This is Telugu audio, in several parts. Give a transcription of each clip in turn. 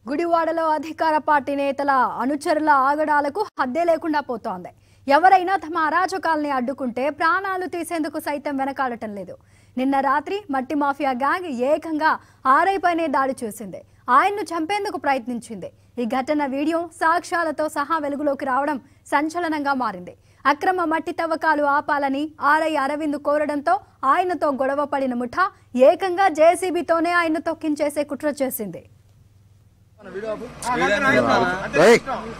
గుడివాడలో అధికార పార్టీ నేతల అనుచరుల ఆగడాలకు హద్దే లేకుండా పోతోంది ఎవరైనా తమ అరాచకాల్ని అడ్డుకుంటే ప్రాణాలు తీసేందుకు సైతం వెనకాడటం లేదు నిన్న రాత్రి మట్టి మాఫియా గ్యాంగ్ ఏకంగా ఆరైపైనే దాడి చేసింది ఆయన్ను చంపేందుకు ప్రయత్నించింది ఈ ఘటన వీడియో సాక్ష్యాలతో సహా వెలుగులోకి రావడం సంచలనంగా మారింది అక్రమ మట్టి తవ్వకాలు ఆపాలని ఆర్ఐ అరవింద్ కోరడంతో ఆయనతో గొడవ పడిన ముఠా ఏకంగా జేసీబీతోనే ఆయన్ను తొక్కించేసే కుట్ర చేసింది ఏయ్,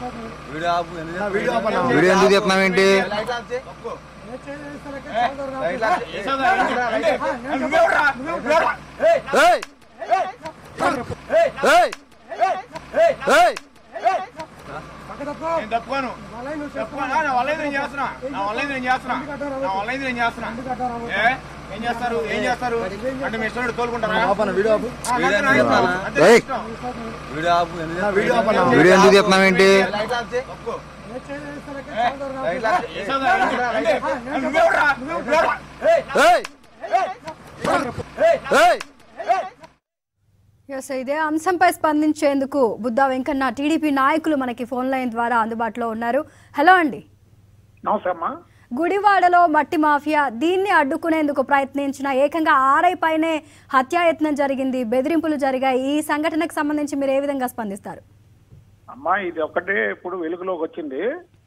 వీడియో ఎందుకు చెప్తున్నావేంటి ఏయ్! ఏయ్! ఏయ్! నేను తప్పుకోను తప్పుకోను నా వల్ల నేను చేస్తున్నా నా వల్ల నేను చేస్తున్నా నా వల్ల నేను చేస్తున్నా ఏ ఏం చేస్తారు ఏం చేస్తారు అంటే మీ ఇష్టం తోలుకుంటారా ఆ, నాకు నా ఇష్టం. అంతే ఏయ్! ఇష్టం. వీడియో ఎందుకు చెప్తున్నావేంటి తప్పుకో. చేసావుగా? అంటే, నువ్వెవరురా? నువ్వెవరురా? ఏయ్! ఏయ్! ఏయ్! ఎస్ ఇదే అంశంపై స్పందించేందుకు బుద్ధా వెంకన్న టీడీపీ నాయకులు మనకి ఫోన్ లైన్ ద్వారా అందుబాటులో ఉన్నారు హలో అండి నమస్తే అమ్మా గుడివాడలో మట్టి మాఫియా దీన్ని అడ్డుకునేందుకు ప్రయత్నించిన ఏకంగా ఆర్ఐ పైనే హత్యాయత్నం జరిగింది బెదిరింపులు జరిగాయి ఈ సంఘటనకు సంబంధించి మీరు ఏ విధంగా స్పందిస్తారు అమ్మా ఇది ఒకటే ఇప్పుడు వెలుగులోకి వచ్చింది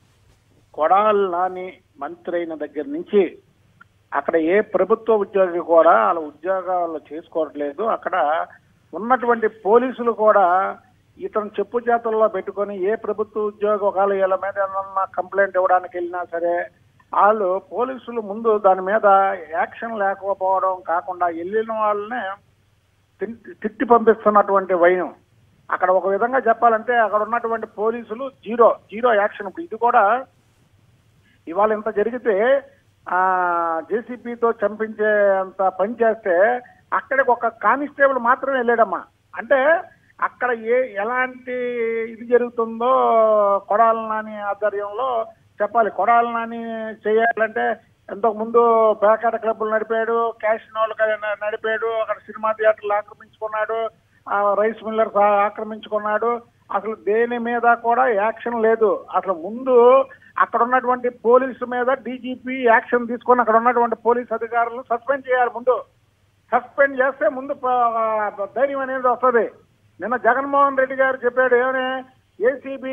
కొడాలి నాని మంత్రి అయిన దగ్గర నుంచి అక్కడ ఏ ప్రభుత్వ ఉద్యోగి కూడా వాళ్ళ ఉద్యోగాలు చేసుకోవట్లేదు అక్కడ ఉన్నటువంటి పోలీసులు కూడా ఇతను చెప్పు చేతుల్లో పెట్టుకొని ఏ ప్రభుత్వ ఉద్యోగి ఒకవేళ వీళ్ళ మీద ఏమన్నా కంప్లైంట్ ఇవ్వడానికి వెళ్ళినా సరే వాళ్ళు పోలీసులు ముందు దాని మీద యాక్షన్ లేకపోవడం కాకుండా వెళ్ళిన వాళ్ళనే తిట్టి తిట్టి పంపిస్తున్నటువంటి వైనం అక్కడ ఒక విధంగా చెప్పాలంటే అక్కడ ఉన్నటువంటి పోలీసులు జీరో జీరో యాక్షన్ ఇప్పుడు ఇది కూడా ఇవాళ ఇంత జరిగితే ఆ జేసీపీతో చంపించే అంత పని చేస్తే అక్కడికి ఒక కానిస్టేబుల్ మాత్రమే వెళ్ళాడమ్మా అంటే అక్కడ ఏ ఎలాంటి ఇది జరుగుతుందో కొడాల నాని ఆధ్వర్యంలో చెప్పాలి కొడాల నాని చేయాలంటే ఇంతకు ముందు పేకాట క్లబ్లు నడిపాడు క్యాషినోలు నడిపాడు అక్కడ సినిమా థియేటర్లు ఆక్రమించుకున్నాడు ఆ రైస్ మిల్లర్స్ ఆక్రమించుకున్నాడు అసలు దేని మీద కూడా యాక్షన్ లేదు అసలు ముందు అక్కడ ఉన్నటువంటి పోలీసు మీద డీజీపీ యాక్షన్ తీసుకొని అక్కడ ఉన్నటువంటి పోలీస్ అధికారులను సస్పెండ్ చేయాలి ముందు సస్పెండ్ చేస్తే ముందు ప- ధైర్యం అనేది వస్తుంది నిన్న జగన్మోహన్ రెడ్డి గారు చెప్పాడు ఏమని ఏసీబీ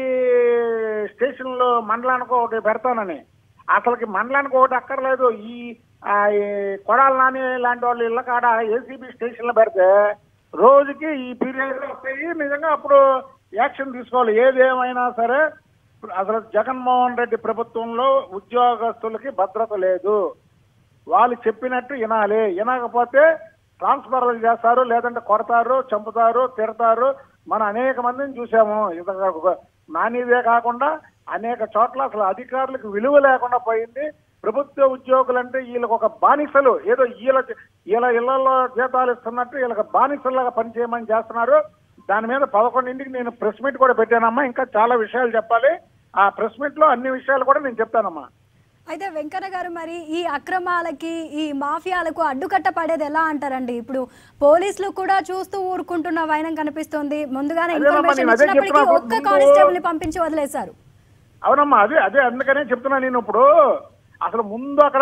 స్టేషన్లో మండలానికి ఒకటి పెడతానని అసలుకి మండలానికి ఒకటి అక్కర్లేదు ఈ ఆ, ఈ కొడాల నాని లాంటి వాళ్ళు ఇళ్ళ కాడ ఏసీబీ స్టేషన్లో పెడితే రోజుకి ఈ పీరియడ్ వస్తాయి నిజంగా అప్పుడు యాక్షన్ తీసుకోవాలి ఏదేమైనా సరే అసలు జగన్మోహన్ రెడ్డి ప్రభుత్వంలో ఉద్యోగస్తులకి భద్రత లేదు వాళ్ళు చెప్పినట్టు వినాలి వినకపోతే ట్రాన్స్ఫర్లు చేస్తారు లేదంటే కొడతారు చంపుతారు తిడతారు మనం అనేక మందిని చూసాము ఇంత నానిదే కాకుండా అనేక చోట్ల అసలు అధికారులకు విలువ లేకుండా పోయింది ప్రభుత్వ ఉద్యోగులంటే వీళ్ళకి ఒక బానిసలు ఏదో వీళ్ళ వీళ్ళ ఇళ్లలో జీతాలు ఇస్తున్నట్టు వీళ్ళకి బానిసల్లాగా పనిచేయమని చేస్తున్నారు దాని మీద పదకొండింటికి నేను ప్రెస్ మీట్ కూడా పెట్టానమ్మా ఇంకా చాలా విషయాలు చెప్పాలి ఆ ప్రెస్ మీట్ లో అన్ని విషయాలు కూడా నేను చెప్తానమ్మా అయితే వెంకన్న గారు మరి ఈ అక్రమాలకి ఈ మాఫియాలకు అడ్డుకట్ట పడేది ఎలా అంటారండి ఇప్పుడు పోలీసులు కూడా చూస్తూ ఊరుకుంటున్న వైనం కనిపిస్తుంది ముందుగానే అదేనమ్మా, ఇన్ఫర్మేషన్ నేను అదే ఇచ్చినప్పటికీ చెప్తున్నా. ఒక్క ముందు- కానిస్టేబుల్ ని పంపించి వదిలేశారు అవునమ్మా అదే అదే అందుకనే చెప్తున్నా నేను ఇప్పుడు అసలు ముందు అక్కడ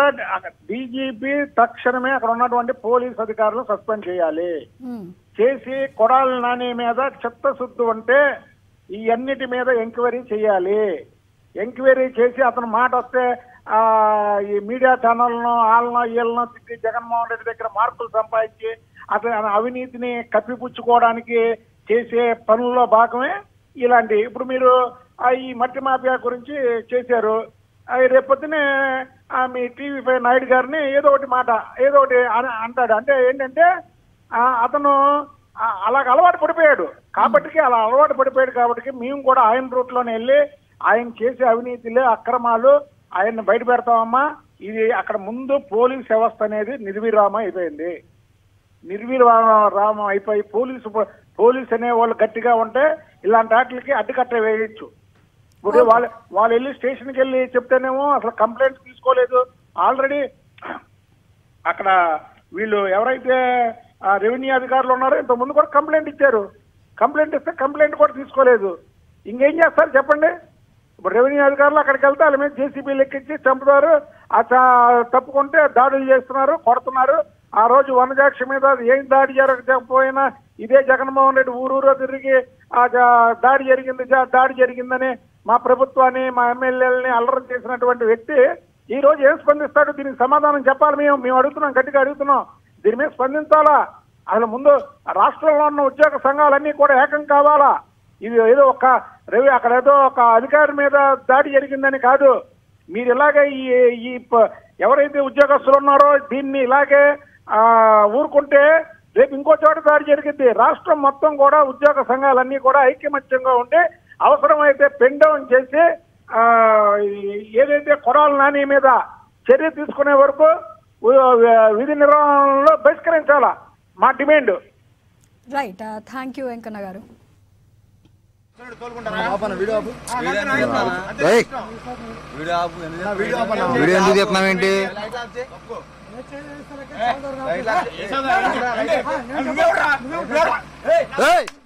డీజీపీ తక్షణమే అక్కడ ఉన్నటువంటి పోలీస్ అధికారులు సస్పెండ్ చేయాలి ఉమ్. చేసి కొడాలి నాని మీద చిత్తశుద్ధి ఉంటే ఈ అన్నిటి మీద ఎంక్వైరీ చేయాలి ఎంక్వైరీ చేసి అతను మాట వస్తే ఆ ఈ మీడియా ఛానల్ను వాళ్ళను వీళ్ళను తిట్టి జగన్మోహన్ రెడ్డి దగ్గర మార్కులు సంపాదించి అతని అవినీతిని కప్పిపుచ్చుకోవడానికి చేసే పనుల్లో భాగమే ఇలాంటి ఇప్పుడు మీరు ఆ ఈ మట్టి మాఫియా గురించి చేశారు ఆ రేపొద్దునే ఆ మీ టీవీ ఫైవ్ నాయుడు గారిని ఏదో ఒకటి మాట ఏదో ఒకటి అన- అంటాడు అంటే ఏంటంటే ఆ, అతను ఆ, అలాగ అలవాటు పడిపోయాడు కాబట్టి అలా అలవాటు పడిపోయాడు కాబట్టి మేము కూడా ఆయన రూట్లోనే వెళ్ళి ఆయన చేసే అవినీతిలే అక్రమాలు ఆయన్ని బయట పెడతామమ్మా ఇది అక్కడ ముందు పోలీస్ వ్యవస్థ అనేది నిర్విరామం అయిపోయింది నిర్విరామం అయిపోయి పోలీసు పోలీస్ అనే వాళ్ళు గట్టిగా ఉంటే ఇలాంటి వాటికి అడ్డుకట్ట వేయచ్చు ఇప్పుడు వాళ్ళు వాళ్ళు వెళ్ళి స్టేషన్కి వెళ్ళి చెప్తేనేమో అసలు కంప్లైంట్ తీసుకోలేదు ఆల్రెడీ అక్కడ వీళ్ళు ఎవరైతే రెవెన్యూ అధికారులు ఉన్నారో ఇంత ముందు కూడా కంప్లైంట్ ఇచ్చారు కంప్లైంట్ ఇస్తే కంప్లైంట్ కూడా తీసుకోలేదు ఇంకేం చేస్తారు చెప్పండి ఇప్పుడు రెవెన్యూ అధికారులు అక్కడికి వెళ్తే వాళ్ళ మీద జేసీబీలు ఎక్కించి చంపుతారు ఆ చ- తప్పుకుంటే దాడులు చేస్తున్నారు కొడుతున్నారు ఆ రోజు వనజాక్షి మీద ఏం దాడి జరగకపోయినా ఇదే జగన్మోహన్ రెడ్డి ఊరూరో తిరిగి ఆ జ- దాడి జరిగింది జా- దాడి జరిగిందని మా ప్రభుత్వాన్ని మా ఎమ్మెల్యేలని అల్లరం చేసినటువంటి వ్యక్తి ఈ రోజు ఏం స్పందిస్తాడు దీనికి సమాధానం చెప్పాలి మేము మేము అడుగుతున్నాం గట్టిగా అడుగుతున్నాం దీని మీద స్పందించాలా అసలు ముందు రాష్ట్రంలో ఉన్న ఉద్యోగ సంఘాలన్నీ కూడా ఏకం కావాలా ఇది ఏదో ఒక రవి అక్కడ ఏదో ఒక అధికారి మీద దాడి జరిగిందని కాదు మీరు ఇలాగే ఈ ఈ ప- ఎవరైతే ఉద్యోగస్తులు ఉన్నారో దీన్ని ఇలాగే ఆ, ఊరుకుంటే రేపు ఇంకో చోట దాడి జరిగింది రాష్ట్రం మొత్తం కూడా ఉద్యోగ సంఘాలన్నీ కూడా ఐక్యమత్యంగా ఉండి అవసరమైతే పెన్ డౌన్ చేసి ఆ, ఈ- ఏదైతే కొడాల నాని మీద చర్య తీసుకునే వరకు ఉ- విధి నిర్వహణలో బహిష్కరించాలా మా demand right thank you Venkanna గారు తోలుకుంటారా వీడియో ఆ, నచ్చనా? అంతే ఏయ్. ఇష్టం. వీడియో ఎందుకు తీస్తున్నావేంటి యశోదా, రండి. నువ్వెవడురా? నువ్వెవడురా? ఏయ్, ఏయ్